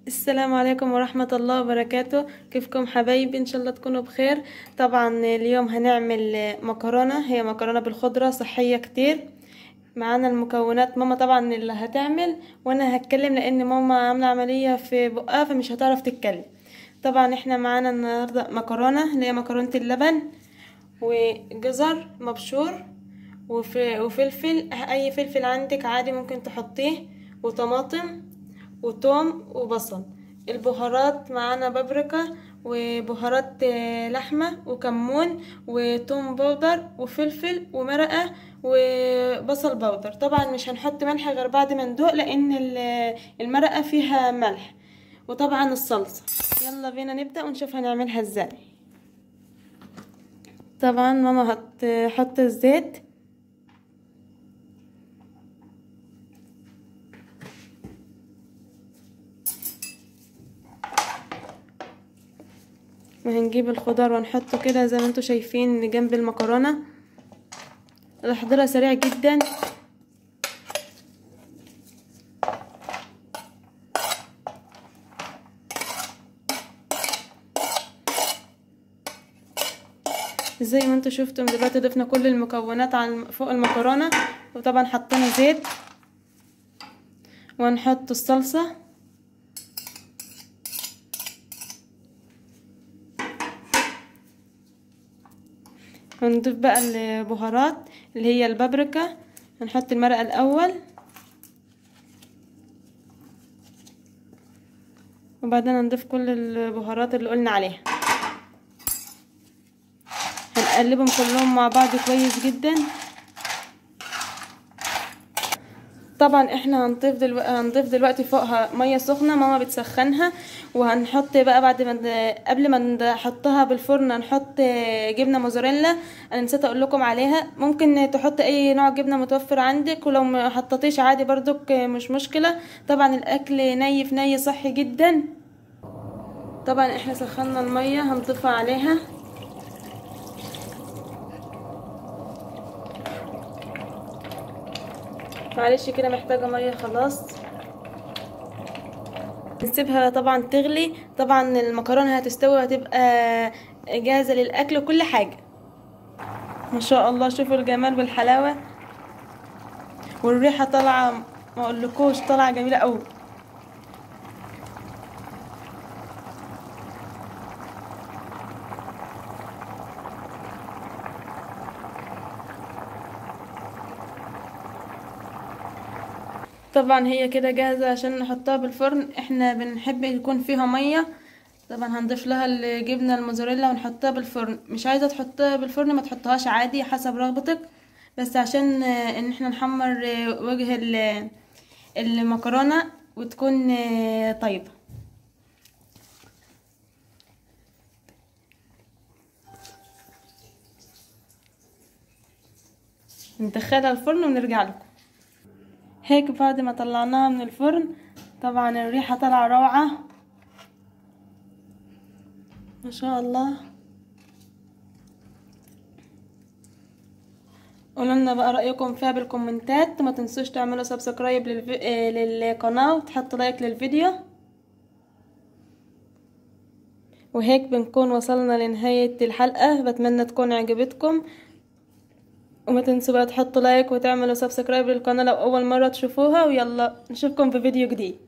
السلام عليكم ورحمة الله وبركاته كيفكم حبايبي ان شاء الله تكونوا بخير طبعا اليوم هنعمل مكرونة هي مكرونة بالخضرة صحية كتير معانا المكونات ماما طبعا اللي هتعمل وانا هتكلم لان ماما عاملة عملية في بقها فمش هتعرف تتكلم طبعا احنا معانا النهاردة مكرونة اللي هي مكرونة اللبن وجزر مبشور وف- وفلفل اي فلفل عندك عادي ممكن تحطيه وطماطم وتوم وبصل البهارات معانا بابريكا وبهارات آه، لحمة وكمون وتوم بودر وفلفل ومرقة وبصل بودر طبعا مش هنحط ملح غير بعد ما ندوق لان ال- المرقة فيها ملح وطبعا الصلصة يلا بينا نبدأ ونشوف هنعملها ازاي طبعا ماما هتحط الزيت وهنجيب الخضار ونحطه كده زي ما انتوا شايفين جنب المكرونة تحضيرها سريع جدا زي ما انتوا شفتم دلوقتي ضفنا كل المكونات على فوق المكرونة وطبعا حطينا زيت وهنحط الصلصة هنضيف بقى البهارات اللي هي البابريكا هنحط المرقة الأول وبعدين هنضيف كل البهارات اللي قلنا عليها هنقلبهم كلهم مع بعض كويس جدا طبعا احنا هنضيف دلو... هنضيف دلوقتي فوقها ميه سخنه ماما بتسخنها وهنحط بقى بعد ما ند- قبل ما نحطها بالفرن هنحط جبنه موزاريلا انا نسيت اقول لكم عليها ممكن تحط اي نوع جبنه متوفر عندك ولو ما حطيتيش عادي برضك مش مشكله طبعا الاكل ني في ني صحي جدا طبعا احنا سخنا الميه هنضيفها عليها معلش كده محتاجة مية خلاص نسيبها طبعا تغلي طبعا المكرونة هتستوي هتبقى جاهزة للأكل وكل حاجة ما شاء الله شوفوا الجمال والحلاوة والريحة طالعة ما اقولكوش طالعة جميلة قوي طبعا هي كده جاهزة عشان نحطها بالفرن احنا بنحب يكون فيها مية طبعا هنضيف لها الجبنة الموزاريلا ونحطها بالفرن مش عايزة تحطها بالفرن ما تحطهاش عادي حسب رغبتك بس عشان آه، ان احنا نحمر آه، وجه ال- المكرونة وتكون آه، طيبة ندخلها الفرن ونرجع لكم هيك بعد ما طلعناها من الفرن طبعا الريحة طالعة روعة ما شاء الله قولوا لنا بقى رأيكم فيها بالكومنتات ما تنسوش تعملوا سبسكرايب للفي... آه، للقناة وتحطوا لايك للفيديو وهيك بنكون وصلنا لنهاية الحلقة بتمنى تكون عجبتكم وما تنسوا بقى تحطوا لايك وتعملوا سبسكرايب للقناة لو أول مرة تشوفوها ويلا نشوفكم في فيديو جديد